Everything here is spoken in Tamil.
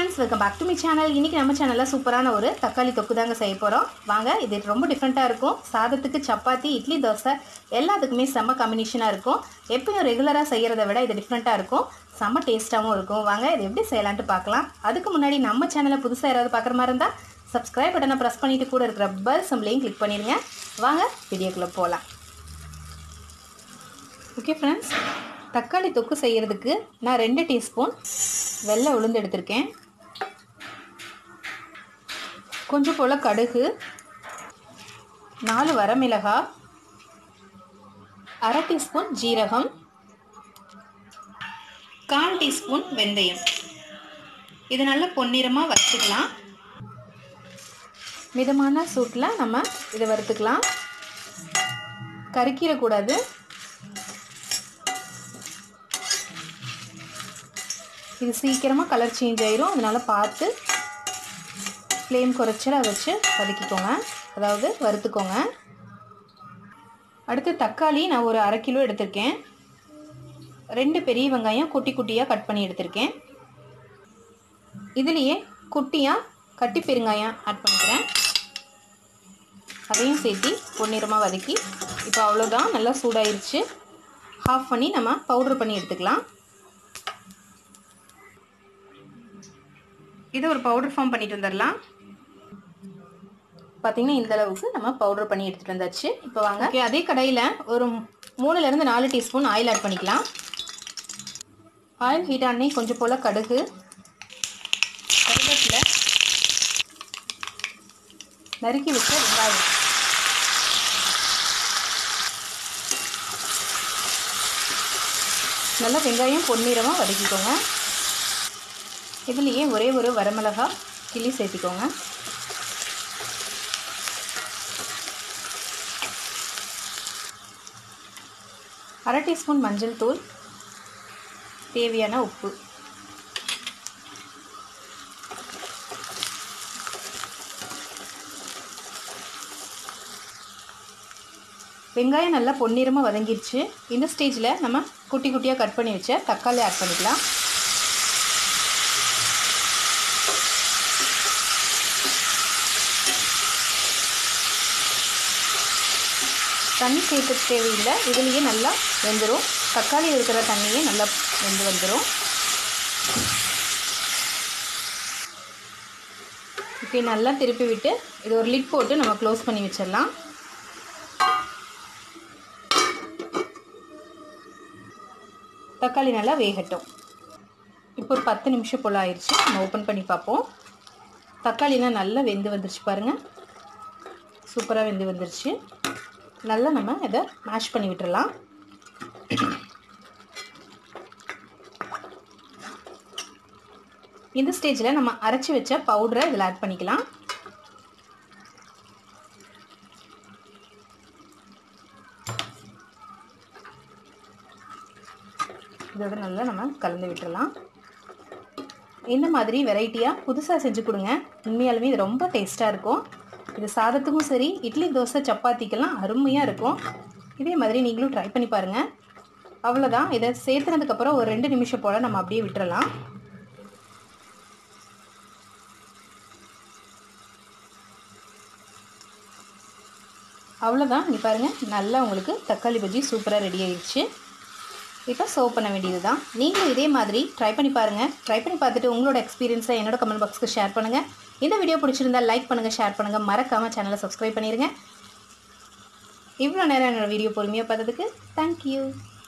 friends welcome back to me channel இன்றைக்கி நம்ம சேனலில் சூப்பரான ஒரு தக்காளி தொக்கு தாங்க செய்ய போகிறோம் வாங்க இது ரொம்ப டிஃப்ரெண்ட்டாக இருக்கும் சாதத்துக்கு சப்பாத்தி இட்லி தோசை எல்லாத்துக்குமே செம்ம காம்பினேஷனாக இருக்கும் எப்பயும் ரெகுலராக செய்கிறத விட இது டிஃப்ரெண்ட்டாக இருக்கும் செம்ம டேஸ்ட்டாகவும் இருக்கும் வாங்க இது எப்படி செய்யலான்ட்டு பார்க்கலாம் அதுக்கு முன்னாடி நம்ம சேனலை புதுசாக யாராவது பார்க்குற மாதிரி இருந்தால் சப்ஸ்கிரைப் பட்டனை ப்ரெஸ் பண்ணிவிட்டு கூட இருக்கிற பெல் சம்பளையும் கிளிக் பண்ணிடுங்க வாங்க வீடியோக்குள்ளே போகலாம் ஓகே ஃப்ரெண்ட்ஸ் தக்காளி தொக்கு செய்கிறதுக்கு நான் ரெண்டு டீஸ்பூன் வெள்ளை உளுந்து எடுத்திருக்கேன் கொஞ்சம் போல் கடுகு நாலு வரமிளகாய் அரை டீஸ்பூன் ஜீரகம் கால் டீஸ்பூன் வெந்தயம் இது நல்லா பொன்னிறமாக வறுத்துக்கலாம் மிதமான சூட்டில் நம்ம இதை வறுத்துக்கலாம் கருக்கிடக்கூடாது இது சீக்கிரமாக கலர் சேஞ்ச் ஆயிரும் அதனால் பார்த்து ஃப்ளேம் குறைச்சலாக வச்சு வதக்கிக்கோங்க அதாவது வறுத்துக்கோங்க அடுத்து தக்காளி நான் ஒரு அரை கிலோ எடுத்திருக்கேன் ரெண்டு பெரிய வெங்காயம் குட்டி குட்டியாக கட் பண்ணி எடுத்திருக்கேன் இதுலேயே குட்டியாக கட்டி பெருங்காயம் ஆட் பண்ணிக்கிறேன் அதையும் சேர்த்து பொன்னிறமாக வதக்கி இப்போ அவ்வளோதான் நல்லா சூடாயிருச்சு ஆஃப் பண்ணி நம்ம பவுட்ரு பண்ணி எடுத்துக்கலாம் இதை ஒரு பவுடர் ஃபார்ம் பண்ணிட்டு வந்துடலாம் பார்த்தீங்கன்னா இந்த அளவுக்கு நம்ம பவுடர் பண்ணி எடுத்துகிட்டு வந்தாச்சு இப்போ வாங்க ஓகே அதே கடையில் ஒரு மூணுலேருந்து நாலு டீஸ்பூன் ஆயில் ஆட் பண்ணிக்கலாம் ஆயில் ஹீட் ஆனே கொஞ்சம் போல் கடுகு கருவேப்பிலை நறுக்கி வச்ச வெங்காயம் நல்லா வெங்காயம் பொன்னிறமாக வதக்கிக்கோங்க இதுலேயே ஒரே ஒரு வரமிளகா கிள்ளி சேர்த்திக்கோங்க அரை டீஸ்பூன் மஞ்சள் தூள் தேவையான உப்பு வெங்காயம் நல்லா பொன்னிறமாக வதங்கிடுச்சு இந்த ஸ்டேஜில் நம்ம குட்டி குட்டியாக கட் பண்ணி வச்ச தக்காளி ஆட் பண்ணிக்கலாம் தண்ணி சேர்க்க தேவையில்லை இதுலேயே நல்லா வெந்துடும் தக்காளி இருக்கிற தண்ணியே நல்லா வெந்து வந்துடும் ஓகே நல்லா திருப்பி விட்டு இது ஒரு லிட் போட்டு நம்ம க்ளோஸ் பண்ணி வச்சிடலாம் தக்காளி நல்லா வேகட்டும் இப்போ ஒரு பத்து நிமிஷம் போல் ஆயிடுச்சு நம்ம ஓப்பன் பண்ணி பார்ப்போம் தக்காளிலாம் நல்லா வெந்து வந்துருச்சு பாருங்கள் சூப்பராக வெந்து வந்துருச்சு நல்லா நம்ம இதை மேஷ் பண்ணி விட்டுறலாம் இந்த ஸ்டேஜில் நம்ம அரைச்சி வச்ச பவுடரை இதில் ஆட் பண்ணிக்கலாம் இதோட நல்லா நம்ம கலந்து விட்டுறலாம் இந்த மாதிரி வெரைட்டியாக புதுசாக செஞ்சு கொடுங்க உண்மையாலுமே இது ரொம்ப டேஸ்ட்டாக இருக்கும் இது சாதத்துக்கும் சரி இட்லி தோசை சப்பாத்திக்கெல்லாம் அருமையாக இருக்கும் இதே மாதிரி நீங்களும் ட்ரை பண்ணி பாருங்கள் அவ்வளோதான் இதை சேர்த்துனதுக்கப்புறம் ஒரு ரெண்டு நிமிஷம் போல் நம்ம அப்படியே விட்டுறலாம் அவ்வளோதான் இங்கே பாருங்கள் நல்லா உங்களுக்கு தக்காளி பஜ்ஜி சூப்பராக ரெடி ஆயிடுச்சு இப்போ சர்வ் பண்ண வேண்டியது தான் நீங்களும் இதே மாதிரி ட்ரை பண்ணி பாருங்கள் ட்ரை பண்ணி பார்த்துட்டு உங்களோட எக்ஸ்பீரியன்ஸை என்னோட கமெண்ட் பாக்ஸ்க்கு ஷேர் பண்ணுங்கள் இந்த வீடியோ பிடிச்சிருந்தா லைக் பண்ணுங்கள் ஷேர் பண்ணுங்கள் மறக்காமல் சேனலை சப்ஸ்கிரைப் பண்ணிடுங்க இவ்வளோ நேரம் என்னோடய வீடியோ பொறுமையாக பார்த்ததுக்கு தேங்க்யூ